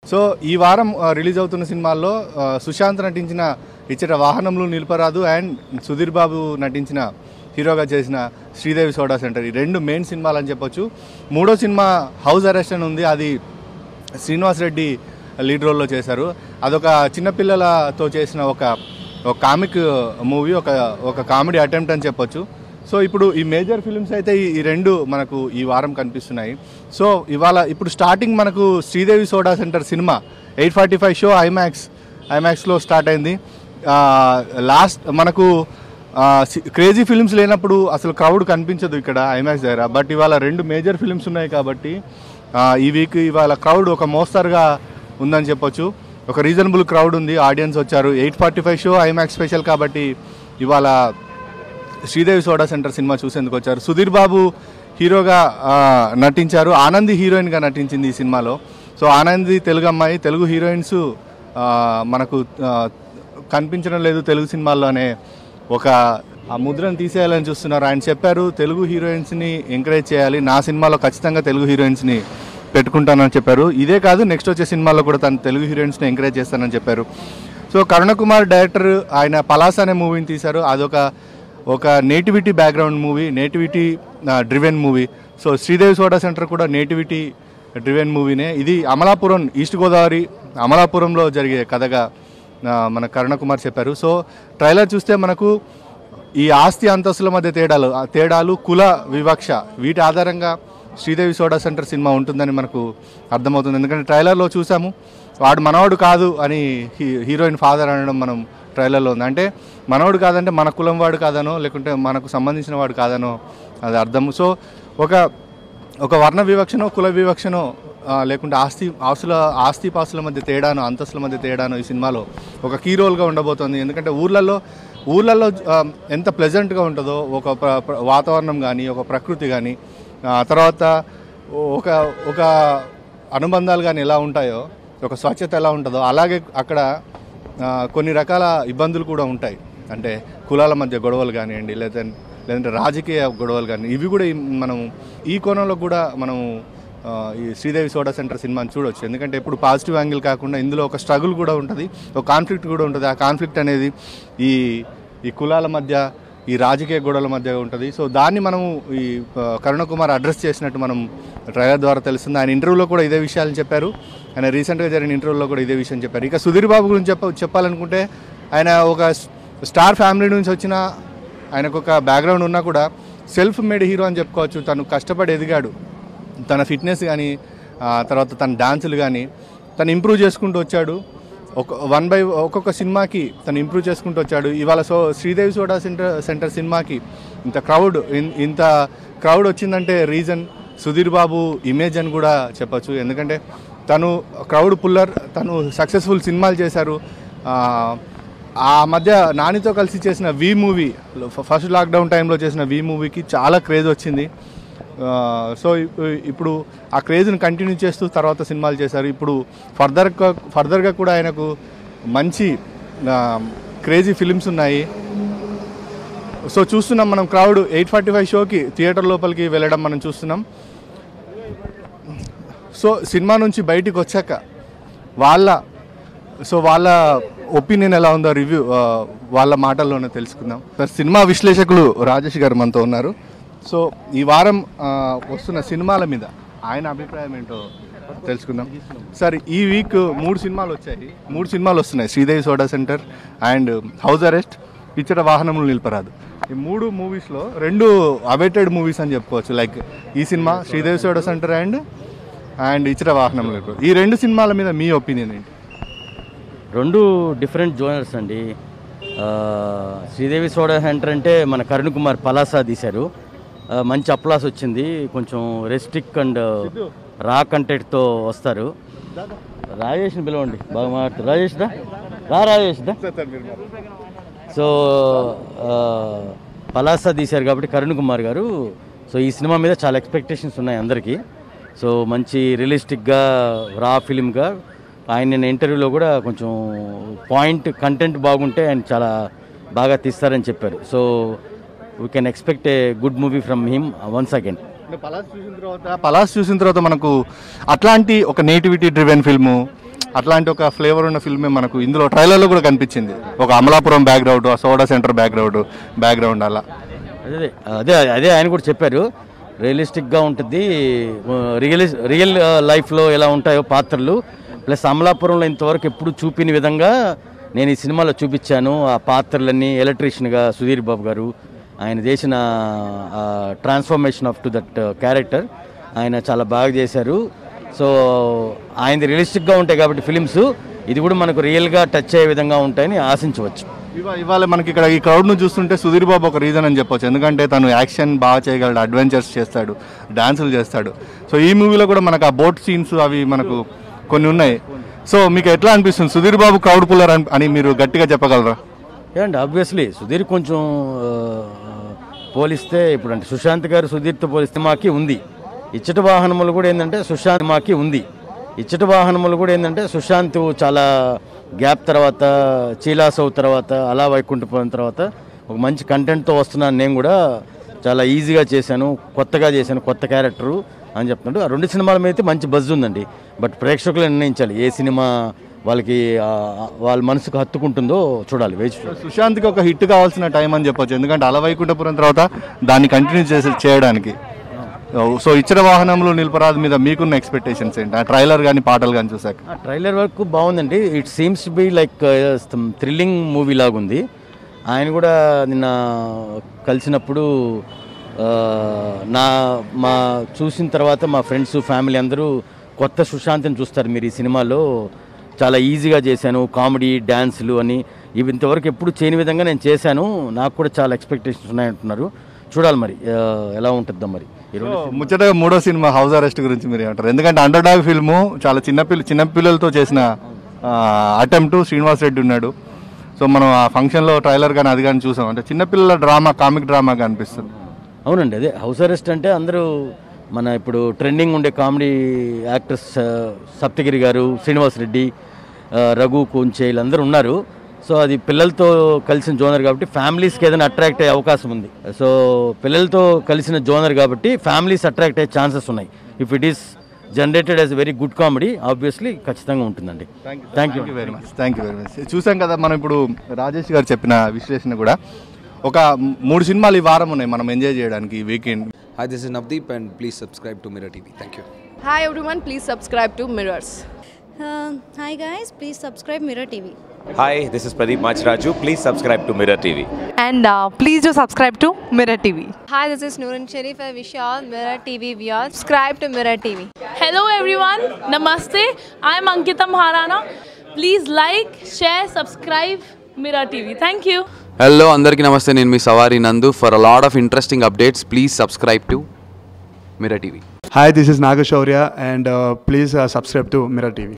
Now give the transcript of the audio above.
So ఈ వారం ఆ, రిలీజ్ అవుతున్న సినిమాల్లో ఆ, సుశాంత్ నటించిన ఇచ్చట వాహనంలో నిలపరాదు అండ్ సుధీర్ బాబు నటించిన హీరోగా చేసిన శ్రీదేవి సోడా సెంటర్ ఈ రెండు మెయిన్ సినిమాలు అని చెప్పొచ్చు మూడో సినిమా హౌస్ అరెస్ట్ అని ఉంది అది శ్రీనివాస్ రెడ్డి లీడ్ రోల్లో చేశారు అదొక చిన్నపిల్లలతో చేసిన ఒక ఒక కామిక్ మూవీ ఒక ఒక కామెడీ అటెంప్ట్ అని చెప్పొచ్చు సో ఇప్పుడు ఈ మేజర్ ఫిల్మ్స్ అయితే ఈ ఈ రెండు మనకు ఈ వారం కనిపిస్తున్నాయి సో ఇవాళ ఇప్పుడు స్టార్టింగ్ మనకు Sridevi soda center cinema eight forty five show IMAX ఐమాక్స్లో స్టార్ట్ అయింది లాస్ట్ మనకు క్రేజీ ఫిల్మ్స్ లేనప్పుడు అసలు క్రౌడ్ కనిపించదు ఇక్కడ ఐమాక్స్ దగ్గర బట్ ఇవాళ రెండు మేజర్ ఫిల్మ్స్ ఉన్నాయి కాబట్టి ఆ, ఈ వీక్ ఇవాళ క్రౌడ్ ఒక మోస్తరుగా ఉందని చెప్పొచ్చు ఒక రీజనబుల్ క్రౌడ్ ఉంది ఆడియన్స్ వచ్చారు eight forty five show IMAX special కాబట్టి ఇవాళ శ్రీదేవి సోడా సెంటర్ సినిమా చూసేందుకు వచ్చారు సుధీర్ బాబు హీరోగా ఆ, నటించారు ఆనంది హీరోయిన్గా నటించింది ఈ సినిమాలో సో ఆనంది తెలుగు అమ్మాయి తెలుగు హీరోయిన్స్ ఆ, మనకు ఆ, కనిపించడం లేదు తెలుగు సినిమాల్లోనే ఒక ఆ ముద్రను తీసేయాలని చూస్తున్నారు ఆయన చెప్పారు తెలుగు హీరోయిన్స్ని ఎంకరేజ్ చేయాలి నా సినిమాలో ఖచ్చితంగా తెలుగు హీరోయిన్స్ని పెట్టుకుంటానని చెప్పారు ఇదే కాదు నెక్స్ట్ వచ్చే సినిమాల్లో కూడా తను తెలుగు హీరోయిన్స్ని ఎంకరేజ్ చేస్తానని చెప్పారు సో కరుణ కుమార్ డైరెక్టర్ ఆయన పలాస్ అనే మూవీని తీశారు అదొక ఒక nativity background movie nativity driven movie so Sridevi soda center కూడా నేటివిటీ డ్రివెన్ మూవీనే ఇది అమలాపురం ఈస్ట్ గోదావరి అమలాపురంలో జరిగే కథగా ఆ, మన కరుణ కుమార్ చెప్పారు సో ట్రైలర్ చూస్తే మనకు ఈ ఆస్తి అంతస్తుల మధ్య తేడాలు ఆ తేడాలు కుల వివక్ష వీటి ఆధారంగా శ్రీదేవి సోడా సెంటర్ సినిమా ఉంటుందని మనకు అర్థమవుతుంది ఎందుకంటే ట్రైలర్లో చూసాము వాడు మనవాడు కాదు అని హీ- హీరోయిన్ ఫాదర్ అనడం మనం ట్రైలర్లో ఉంది అంటే మనవాడు కాదంటే మన కులం వాడు కాదనో లేకుంటే మనకు సంబంధించిన వాడు కాదనో అది అర్థము సో ఒక ఒక వర్ణ వివక్షనో కుల వివక్షనో ఆ, లేకుంటే ఆస్తి ఆస్తుల ఆస్తి పాస్తుల మధ్య తేడాను అంతస్తుల మధ్య తేడాను ఈ సినిమాలో ఒక కీ రోల్గా ఉండబోతోంది ఎందుకంటే ఊర్లలో ఊర్లలో ఆ, ఎంత ప్లెజెంట్గా ఉంటుందో ఒక ప్ర- ప్ర- వాతావరణం కానీ ఒక ప్రకృతి కానీ తర్వాత ఒక ఒక అనుబంధాలు కానీ ఎలా ఉంటాయో ఒక స్వచ్ఛత ఎలా ఉంటుందో అలాగే అక్కడ ఆ, కొన్ని రకాల ఇబ్బందులు కూడా ఉంటాయి అంటే కులాల మధ్య గొడవలు కానివ్వండి లేదా లేదంటే రాజకీయ గొడవలు కానీ ఇవి కూడా ఈ- మనం ఈ కోణంలో కూడా మనం ఆ, ఈ శ్రీదేవి సోడా సెంటర్ సినిమాని చూడొచ్చు ఎందుకంటే ఎప్పుడు పాజిటివ్ యాంగిల్ కాకుండా ఇందులో ఒక స్ట్రగుల్ కూడా ఉంటుంది ఒక కాన్ఫ్లిక్ట్ కూడా ఉంటుంది ఆ కాన్ఫ్లిక్ట్ అనేది ఈ ఈ కులాల మధ్య ఈ రాజకీయ గొడవల మధ్య ఉంటుంది సో దాన్ని మనం ఈ ఆ, కరుణ కుమార్ అడ్రస్ చేసినట్టు మనం ట్రైలర్ ద్వారా తెలుస్తుంది ఆయన ఇంటర్వ్యూలో కూడా ఇదే విషయాలు చెప్పారు ఆయన రీసెంట్గా జరిగిన ఇంటర్వ్యూలో కూడా ఇదే విషయం చెప్పారు ఇక సుధీర్ బాబు గురించి చెప్ప చెప్పాలనుకుంటే ఆయన ఒక స్టార్ ఫ్యామిలీ నుంచి వచ్చిన ఆయనకు ఒక బ్యాక్గ్రౌండ్ ఉన్నా కూడా సెల్ఫ్ మేడ్ హీరో అని చెప్పుకోవచ్చు తను కష్టపడి ఎదిగాడు తన ఫిట్నెస్ కానీ ఆ, తర్వాత తన డాన్సులు కానీ తను ఇంప్రూవ్ చేసుకుంటూ వచ్చాడు ఒక వన్ బై ఒక్కొక్క సినిమాకి తను ఇంప్రూవ్ చేసుకుంటూ వచ్చాడు ఇవాళ so Sridevi soda center center సినిమాకి ఇంత క్రౌడ్ ఇన్- ఇంత క్రౌడ్ వచ్చిందంటే రీజన్ సుధీర్ బాబు ఇమేజ్ అని కూడా చెప్పొచ్చు ఎందుకంటే తను క్రౌడ్ పుల్లర్ తను సక్సెస్ఫుల్ సినిమాలు చేశారు ఆ, ఆ మధ్య నానితో కలిసి చేసిన వి మూవీ ఫస్ట్ లాక్డౌన్ టైంలో చేసిన వి మూవీకి చాలా క్రేజ్ వచ్చింది ఆ, సో ఇప్- ఇప్పుడు ఆ క్రేజ్ని కంటిన్యూ చేస్తూ తర్వాత సినిమాలు చేశారు ఇప్పుడు ఫర్దర్గా ఫర్దర్గా కూడా ఆయనకు మంచి క్రేజీ ఫిలిమ్స్ ఉన్నాయి సో చూస్తున్నాం మనం క్రౌడ్ ఎయిట్ ఫార్టీ ఫైవ్ షోకి థియేటర్ లోపలికి వెళ్ళడం మనం చూస్తున్నాం సో సినిమా నుంచి బయటికి వచ్చాక వాళ్ళ సో వాళ్ళ ఒపీనియన్ ఎలా ఉందో రివ్యూ ఆ, వాళ్ళ మాటల్లోనే తెలుసుకుందాం సార్ సినిమా విశ్లేషకులు రాజేష్ గారు మనతో ఉన్నారు సో ఈ వారం ఆ, వస్తున్న సినిమాల మీద ఆయన అభిప్రాయం ఏంటో తెలుసుకుందాం సార్ ఈ వీక్ మూడు సినిమాలు వచ్చాయి మూడు సినిమాలు వస్తున్నాయి Sridevi soda center and house arrest ఇచ్చట వాహనములు నిలపరాదు ఈ మూడు మూవీస్లో రెండు అవైటెడ్ మూవీస్ అని చెప్పుకోవచ్చు లైక్ ఈ cinema Sridevi soda center and and ఇచ్చట వాహనములు నిలపరాదు ఈ రెండు సినిమాల మీద మీ ఒపీనియన్ ఏంటి రెండు డిఫరెంట్ జోనర్స్ అండి ఆ, శ్రీదేవి సోడా సెంటర్ అంటే మన కరుణ్ కుమార్ పలాసా తీశారు ఆ, మంచి అప్లాస్ వచ్చింది కొంచెం రెస్ట్రిక్ అండ్ రా కంటెంట్తో వస్తారు రాజేష్ని పిలవండి బాగా మాట్లాడు రాజేష్ దా రా రాజేష్ దా సో ఆ, పలాసా తీశారు కాబట్టి కరుణ్ కుమార్ గారు సో ఈ సినిమా మీద చాలా ఎక్స్పెక్టేషన్స్ ఉన్నాయి అందరికీ సో మంచి రియలిస్టిక్గా రా ఫిలింగా ఆయన నేను ఇంటర్వ్యూలో కూడా కొంచెం పాయింట్ కంటెంట్ బాగుంటే ఆయన చాలా బాగా తీస్తారని చెప్పారు so we can expect a good movie from him once again అంటే పలాస్ చూసిన తర్వాత పలాస్ చూసిన తర్వాత మనకు అట్లాంటి ఒక నేటివిటీ డ్రివెన్ ఫిల్ము అట్లాంటి ఒక ఫ్లేవర్ ఉన్న ఫిల్మే మనకు ఇందులో ట్రైలర్లో కూడా కనిపించింది ఒక Amalapuram background soda center background background అలా అదే అదే అదే ఆయన కూడా చెప్పారు రియలిస్టిక్గా ఉంటుంది రియల్ రియల్ లైఫ్లో ఎలా ఉంటాయో పాత్రలు ప్లస్ అమలాపురంలో ఇంతవరకు ఎప్పుడు చూపిన విధంగా నేను ఈ సినిమాలో చూపించాను ఆ పాత్రలన్నీ ఎలక్ట్రీషియన్గా సుధీర్ బాబు గారు ఆయన చేసిన transformation of to that character ఆయన చాలా బాగా చేశారు సో ఆయనది రియలిస్టిక్గా ఉంటాయి కాబట్టి ఫిలిమ్స్ ఇది కూడా మనకు రియల్గా టచ్ అయ్యే విధంగా ఉంటాయని ఆశించవచ్చు ఇవా ఇవాళ మనకి ఇక్కడ ఈ క్రౌడ్ను చూస్తుంటే సుధీర్ బాబు ఒక రీజన్ అని చెప్పొచ్చు ఎందుకంటే తను యాక్షన్ బాగా చేయగలడు అడ్వెంచర్స్ చేస్తాడు డాన్సులు చేస్తాడు సో ఈ మూవీలో కూడా మనకు ఆ బోట్ సీన్స్ అవి మనకు కొన్ని ఉన్నాయి సో మీకు ఎట్లా అనిపిస్తుంది సుధీర్ బాబు క్రౌడ్ పుల్లర్ అని- అని మీరు గట్టిగా చెప్పగలరా ఏమండి ఆబ్వియస్లీ సుధీర్ కొంచెం ఆ, పోలిస్తే ఇప్పుడు అంటే సుశాంత్ గారు సుధీర్తో పోలిస్తే మాకి ఉంది ఇచ్చట వాహనములు కూడా ఏంటంటే సుశాంత్ మాకి ఉంది ఇచ్చట వాహనములు కూడా ఏంటంటే సుశాంత్ చాలా గ్యాప్ తర్వాత చీలాసవ్ తర్వాత అలా వైకుంఠపురం తర్వాత ఒక మంచి కంటెంట్తో వస్తున్నాను నేను కూడా చాలా ఈజీగా చేశాను కొత్తగా చేశాను కొత్త క్యారెక్టరు అని చెప్తున్నాడు ఆ రెండు సినిమాల మీద అయితే మంచి బజ్ ఉందండి బట్ ప్రేక్షకులు నిర్ణయించాలి ఏ సినిమా వాళ్ళకి ఆ, వాళ్ళ మనసుకు హత్తుకుంటుందో చూడాలి వేచి చూడాలి సుశాంత్కి ఒక హిట్ కావాల్సిన టైం అని చెప్పొచ్చు ఎందుకంటే అలవైకుంఠపురం తర్వాత దాన్ని కంటిన్యూ చేసి చేయడానికి సో ఇచ్చిన వాహనంలో నిలపరాదు మీద మీకున్న ఎక్స్పెక్టేషన్స్ ఏంటి ఆ ట్రైలర్ కానీ పాటలు కానీ చూసాక ఆ ట్రైలర్ వరకు బాగుందండి it seems be like thrilling movie లాగుంది ఆయన కూడా నిన్న కలిసినప్పుడు ఆ, నా మా చూసిన తర్వాత మా ఫ్రెండ్స్ ఫ్యామిలీ అందరూ కొత్త సుశాంత్ని చూస్తారు మీరు ఈ సినిమాలో చాలా ఈజీగా చేశాను కామెడీ డ్యాన్సులు అని ఇవి ఇంతవరకు ఎప్పుడు చేయని విధంగా నేను చేశాను నాకు కూడా చాలా ఎక్స్పెక్టేషన్స్ ఉన్నాయంటున్నారు చూడాలి మరి ఆ, ఎలా ఉంటుందో మరి ఈ రెండు ముచ్చటగా మూడో సినిమా హౌస్ అరెస్ట్ గురించి మీరు ఏమంటారు ఎందుకంటే అండర్ డాగ్ ఫిల్ము చాలా చిన్న పిల్ల చిన్న పిల్లలతో చేసిన అటెంప్ట్ శ్రీనివాస్ రెడ్డి ఉన్నాడు సో మనం ఆ ఫంక్షన్లో ట్రైలర్ కానీ అది కానీ చూసాం అంటే చిన్నపిల్లల డ్రామా కామిక్ డ్రామాగా అనిపిస్తుంది అవునండి అదే హౌస్ అరెస్ట్ అంటే అందరూ మన ఇప్పుడు ట్రెండింగ్ ఉండే కామెడీ యాక్టర్స్ ఆ, సప్తగిరి గారు శ్రీనివాస్ రెడ్డి ఆ, రఘు కొంచే వీళ్ళందరూ ఉన్నారు సో అది పిల్లలతో కలిసిన జోనర్ కాబట్టి ఫ్యామిలీస్కి ఏదైనా అట్రాక్ట్ అయ్యే అవకాశం ఉంది సో పిల్లలతో కలిసిన జోనర్ కాబట్టి ఫ్యామిలీస్ అట్రాక్ట్ అయ్యే ఛాన్సెస్ ఉన్నాయి if it is generated as very good comedy obviously ఖచ్చితంగా ఉంటుందండి thank you very much thank you very much చూసాం కదా మనం ఇప్పుడు రాజేష్ గారు చెప్పిన విశ్లేషణ కూడా ఒక మూడు సినిమాలు ఈ వారం ఉన్నాయి మనం ఎంజాయ్ చేయడానికి ఈ weekend Hi, this is Navdeep, and please subscribe to Mirror TV. Thank you. Hi everyone, please subscribe to Mirrors. Uh, hi guys, please subscribe Mirror TV. Hi, this is Pradeep Machraju. Please subscribe to Mirror TV. and uh, please do subscribe to Mirror TV. Hi, this is Noorun Sharif. I wish you all Mirror TV viewers subscribe to Mirror TV. Hello everyone, Namaste. I'm Ankita Maharana. Please like, share, subscribe Mirror TV. Thank you. Hello అందరికీ నమస్తే నేను మీ సవారి Nandu for a lot of interesting updates please subscribe to Mirror TV Hi, this is Nagashaurya, and uh, please uh, subscribe to Mirror TV.